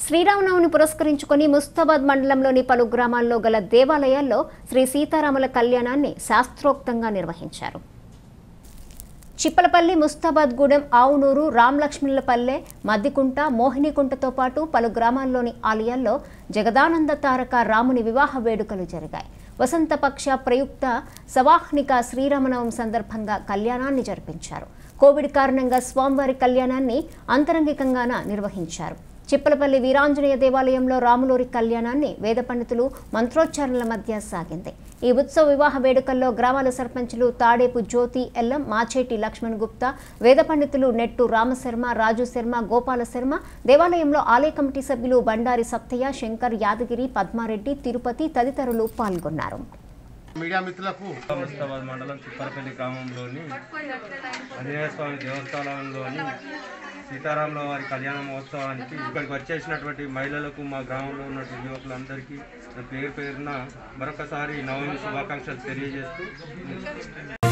శ్రీరామనవమిని పురస్కరించుకొని ముస్తాబాద్ మండలంలోని పలు గ్రామాల్లో గల దేవాలయాల్లో శ్రీ సీతారాముల కళ్యాణాన్ని శాస్త్రోక్తంగా నిర్వహించారు చిప్పలపల్లి ముస్తాబాద్ గూడెం ఆవునూరు రామలక్ష్మణులపల్లె మద్దికుంట మోహినికుంటతో పాటు పలు గ్రామాల్లోని ఆలయాల్లో జగదానంద తారక రాముని వివాహ వేడుకలు జరిగాయి వసంతపక్ష ప్రయుక్త సవాహ్నిక శ్రీరామనవమి సందర్భంగా కళ్యాణాన్ని జరిపించారు కోవిడ్ కారణంగా స్వామివారి కళ్యాణాన్ని అంతరంగికంగాన నిర్వహించారు చిప్పలపల్లి వీరాంజనేయ దేవాలయంలో రాములూరి కళ్యాణాన్ని వేద పండితులు మంత్రోచ్చారణల మధ్య సాగింది ఈ ఉత్సవ వివాహ వేడుకల్లో గ్రామాల సర్పంచులు తాడేపు జ్యోతి ఎల్లం మాచేటి లక్ష్మణ్ గుప్తా వేద పండితులు నెట్టు రామశర్మ రాజు శర్మ గోపాల శర్మ దేవాలయంలో ఆలయ కమిటీ సభ్యులు బండారి సత్తయ్య శంకర్ యాదగిరి పద్మారెడ్డి తిరుపతి తదితరులు పాల్గొన్నారు మీడియా మిత్రులకు ముస్తాబాద్ మండలం చిప్పరపల్లి గ్రామంలోని ఆంజనేయ స్వామి దేవస్థానంలోని సీతారాముల వారి కళ్యాణ మహోత్సవానికి ఇక్కడికి వచ్చేసినటువంటి మహిళలకు మా గ్రామంలో ఉన్నటువంటి యువకులందరికీ పేరు పేరున మరొకసారి నవమి శుభాకాంక్షలు తెలియజేస్తూ